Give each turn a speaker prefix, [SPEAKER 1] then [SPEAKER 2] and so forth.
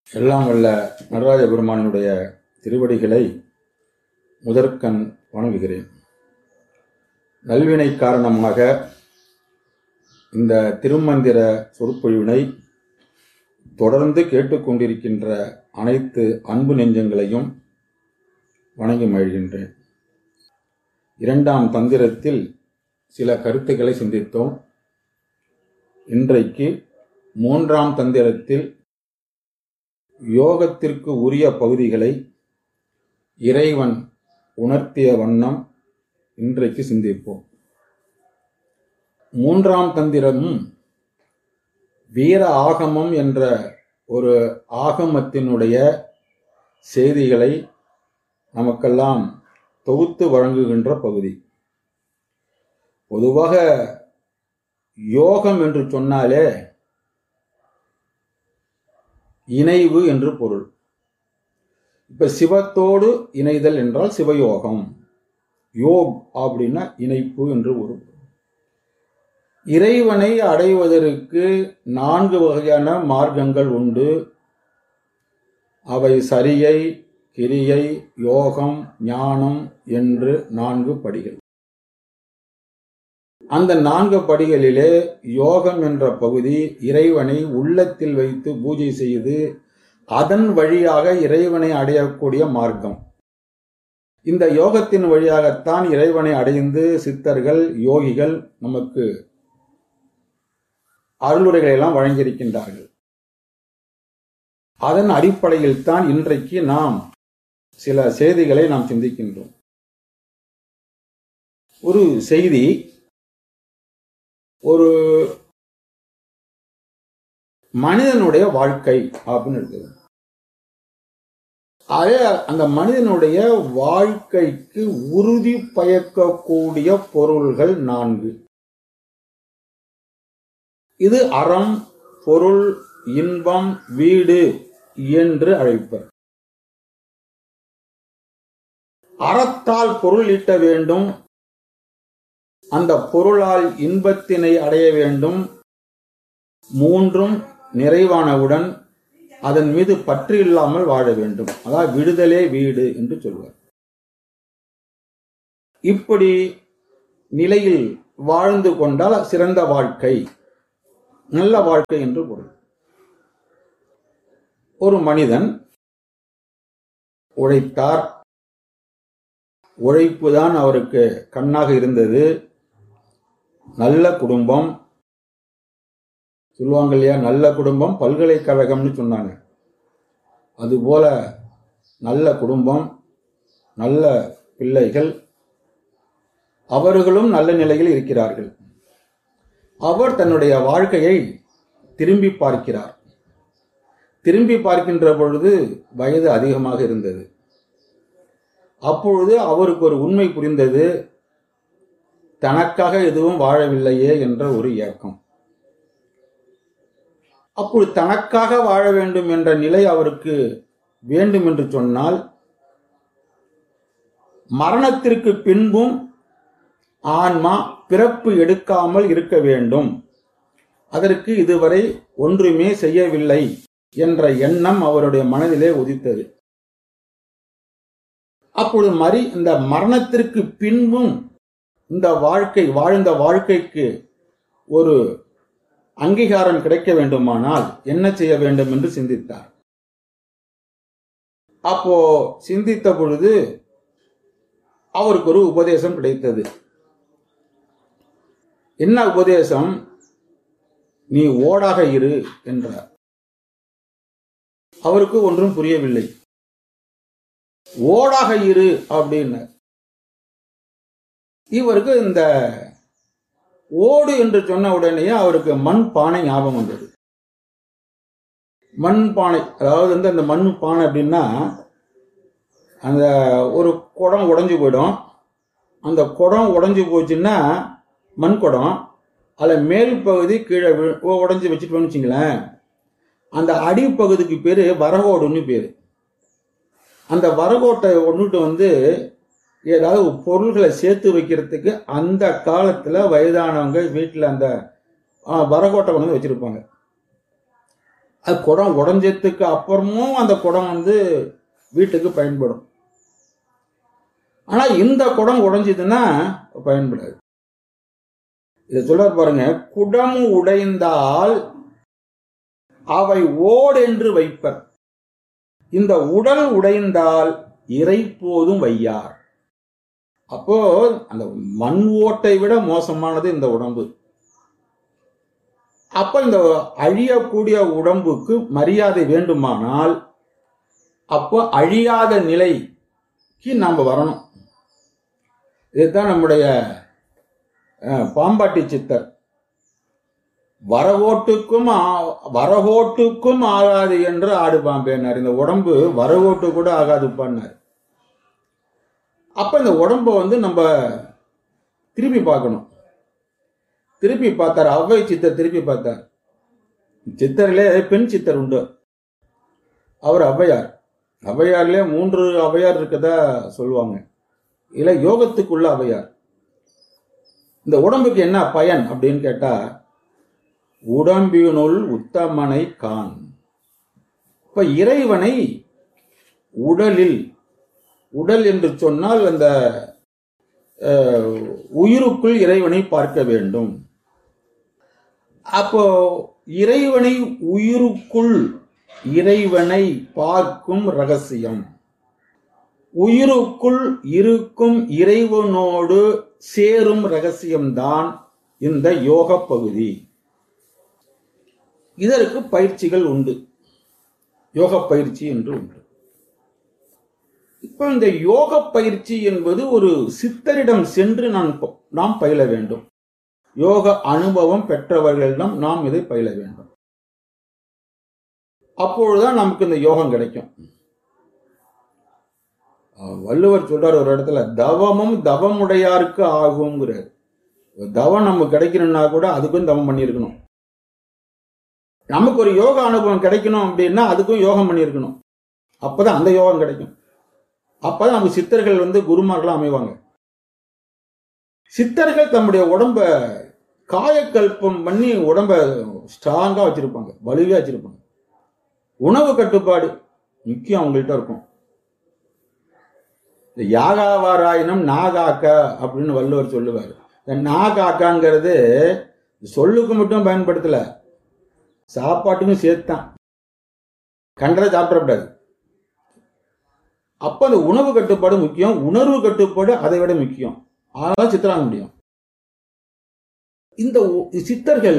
[SPEAKER 1] எல்லாம் வல்ல நடராஜ பெருமானினுடைய திருவடிகளை முதற்கண் வணங்குகிறேன் நல்வினை காரணமாக இந்த திருமந்திர சொற்பொழிவினை தொடர்ந்து கேட்டுக்கொண்டிருக்கின்ற அனைத்து அன்பு நெஞ்சங்களையும் வணங்கி மகிழ்கின்றேன் இரண்டாம் தந்திரத்தில் சில கருத்துக்களை சிந்தித்தோம் இன்றைக்கு மூன்றாம் தந்திரத்தில் யோகத்திற்கு உரிய பகுதிகளை இறைவன் உணர்த்திய வண்ணம் இன்றைக்கு சிந்திப்போம் மூன்றாம் தந்திரமும் வீர ஆகமம் என்ற ஒரு ஆகமத்தினுடைய செய்திகளை நமக்கெல்லாம் தொகுத்து வழங்குகின்ற பகுதி பொதுவாக யோகம் என்று சொன்னாலே இணைவு என்று பொருள் இப்ப சிவத்தோடு இணைதல் என்றால் சிவயோகம் யோக் அப்படின்னா இணைப்பு என்று ஒரு பொருள். இறைவனை அடைவதற்கு நான்கு வகையான மார்க்கங்கள் உண்டு அவை சரியை கிரியை யோகம் ஞானம் என்று நான்கு படிகள் அந்த நான்கு படிகளிலே யோகம் என்ற பகுதி இறைவனை உள்ளத்தில் வைத்து பூஜை செய்து அதன் வழியாக இறைவனை அடையக்கூடிய மார்க்கம் இந்த யோகத்தின் வழியாகத்தான் இறைவனை அடைந்து சித்தர்கள் யோகிகள் நமக்கு அருளுரைகளை எல்லாம் வழங்கியிருக்கின்றார்கள் அதன் அடிப்படையில் தான் இன்றைக்கு நாம் சில செய்திகளை நாம் சிந்திக்கின்றோம் ஒரு செய்தி ஒரு மனிதனுடைய வாழ்க்கை அப்படின்னு இருக்குது அதே அந்த மனிதனுடைய வாழ்க்கைக்கு உறுதி பயக்கக்கூடிய பொருள்கள் நான்கு இது அறம் பொருள் இன்பம் வீடு என்று அழைப்பர் அறத்தால் பொருள் ஈட்ட வேண்டும் அந்த பொருளால் இன்பத்தினை அடைய வேண்டும் மூன்றும் நிறைவானவுடன் அதன் மீது பற்று இல்லாமல் வாழ வேண்டும் அதாவது விடுதலே வீடு என்று சொல்வார் இப்படி நிலையில் வாழ்ந்து கொண்டால் சிறந்த வாழ்க்கை நல்ல வாழ்க்கை என்று பொருள் ஒரு மனிதன் உழைத்தார் உழைப்பு தான் அவருக்கு கண்ணாக இருந்தது நல்ல குடும்பம் சொல்லுவாங்க இல்லையா நல்ல குடும்பம் பல்கலைக்கழகம்னு சொன்னாங்க அதுபோல நல்ல குடும்பம் நல்ல பிள்ளைகள் அவர்களும் நல்ல நிலையில் இருக்கிறார்கள் அவர் தன்னுடைய வாழ்க்கையை திரும்பி பார்க்கிறார் திரும்பி பார்க்கின்ற பொழுது வயது அதிகமாக இருந்தது அப்பொழுது அவருக்கு ஒரு உண்மை புரிந்தது தனக்காக எதுவும் வாழவில்லையே என்ற ஒரு ஏக்கம் அப்பொழுது தனக்காக வாழ வேண்டும் என்ற நிலை அவருக்கு வேண்டும் என்று சொன்னால் மரணத்திற்கு பின்பும் ஆன்மா பிறப்பு எடுக்காமல் இருக்க வேண்டும் அதற்கு இதுவரை ஒன்றுமே செய்யவில்லை என்ற எண்ணம் அவருடைய மனதிலே உதித்தது அப்பொழுது மறி இந்த மரணத்திற்கு பின்பும் இந்த வாழ்க்கை வாழ்ந்த வாழ்க்கைக்கு ஒரு அங்கீகாரம் கிடைக்க வேண்டுமானால் என்ன செய்ய வேண்டும் என்று சிந்தித்தார் அப்போ சிந்தித்த பொழுது அவருக்கு ஒரு உபதேசம் கிடைத்தது என்ன உபதேசம் நீ ஓடாக இரு என்றார் அவருக்கு ஒன்றும் புரியவில்லை ஓடாக இரு அப்படின்னு இவருக்கு இந்த ஓடு என்று சொன்ன உடனேயே அவருக்கு மண் பானை ஞாபகம் வந்தது மண் பானை அதாவது வந்து அந்த மண் பானை அப்படின்னா அந்த ஒரு குடம் உடைஞ்சு போயிடும் அந்த குடம் உடைஞ்சு போச்சுன்னா மண் குடம் அதில் மேல் பகுதி கீழே உடஞ்சி வச்சுட்டு வச்சுங்களேன் அந்த அடிப்பகுதிக்கு பேர் வரகோடுன்னு பேர் அந்த வரகோட்டை ஒன்றுட்டு வந்து ஏதாவது பொருள்களை சேர்த்து வைக்கிறதுக்கு அந்த காலத்தில் வயதானவங்க வீட்டில் அந்த ஆ, வரகோட்டை கொண்டு வந்து வச்சுருப்பாங்க அது குடம் உடஞ்சதுக்கு அப்புறமும் அந்த குடம் வந்து வீட்டுக்கு பயன்படும் ஆனா இந்த குடம் உடைஞ்சதுன்னா பயன்படாது இதை சொல்ல பாருங்க குடம் உடைந்தால் அவை ஓடென்று வைப்பர் இந்த உடல் உடைந்தால் இறை போதும் வையார் அப்போ அந்த மண் ஓட்டை விட மோசமானது இந்த உடம்பு அப்ப இந்த அழியக்கூடிய உடம்புக்கு மரியாதை வேண்டுமானால் அப்போ அழியாத நிலைக்கு நாம் வரணும் இதுதான் நம்முடைய அஹ், பாம்பாட்டி சித்தர் வரவோட்டுக்கும் ஆ- வரவோட்டுக்கும் ஆகாது என்று ஆடு பாம்பேனார் இந்த உடம்பு வரவோட்டு கூட ஆகாதுப்பான்னார் அப்ப இந்த உடம்ப வந்து நம்ம திருப்பி பார்க்கணும் திருப்பி பார்த்தார் அவ்வை சித்தர் திருப்பி பார்த்தார் சித்தரிலே பெண் சித்தர் உண்டு அவர் ஔவையார் ஔவையார்லே மூன்று ஔவையார் இருக்கதா சொல்லுவாங்க இல்ல யோகத்துக்குள்ள ஔவையார் இந்த உடம்புக்கு என்ன பயன் அப்படின்னு கேட்டா உடம்பினுள் உத்தமனை கான் இப்ப இறைவனை உடலில் உடல் என்று சொன்னால் அந்த அஹ், உயிருக்குள் இறைவனை பார்க்க வேண்டும் அப்போ இறைவனை உயிருக்குள் இறைவனை பார்க்கும் ரகசியம் உயிருக்குள் இருக்கும் இறைவனோடு சேரும் ரகசியம்தான் இந்த யோக பகுதி இதற்கு பயிற்சிகள் உண்டு யோக பயிற்சி என்று உண்டு இப்ப இந்த யோக பயிற்சி என்பது ஒரு சித்தரிடம் சென்று நான் ப- நாம் பயில வேண்டும் யோக அனுபவம் பெற்றவர்களிடம் நாம் இதை பயில வேண்டும் அப்பொழுதுதான் நமக்கு இந்த யோகம் கிடைக்கும் அஹ் வள்ளுவர் சொல்றார் ஒரு இடத்துல தவமும் தவமுடையாருக்கு ஆகுங்கிறார் தவம் நமக்கு கிடைக்கணும்னா கூட அதுக்கும் தவம் பண்ணியிருக்கணும் நமக்கு ஒரு யோக அனுபவம் கிடைக்கணும் அப்படின்னா அதுக்கும் யோகம் பண்ணியிருக்கணும் அப்பதான் அந்த யோகம் கிடைக்கும் அப்பதான் நமக்கு சித்தர்கள் வந்து குருமார்களா அமைவாங்க சித்தர்கள் தம்முடைய உடம்ப காயக்கல்பம் பண்ணி உடம்ப ஸ்ட்ராங்கா வச்சிருப்பாங்க வலுவா வச்சிருப்பாங்க உணவு கட்டுப்பாடு முக்கியம் அவங்கள்ட்ட இருக்கும் இந்த யாகாவாராயினம் நாகாக்க அப்படின்னு வள்ளுவர் சொல்லுவார் இந்த நாகாக்காங்கிறது சொல்லுக்கு மட்டும் பயன்படுத்தல சாப்பாட்டுக்கும் சேர்த்தான் கண்டதை சாப்பிடக்கூடாது அப்ப அந்த உணவு கட்டுப்பாடு முக்கியம் உணர்வு கட்டுப்பாடு அதை விட முக்கியம் அதனால சித்திராங்க முடியும் இந்த ஒ- சித்தர்கள்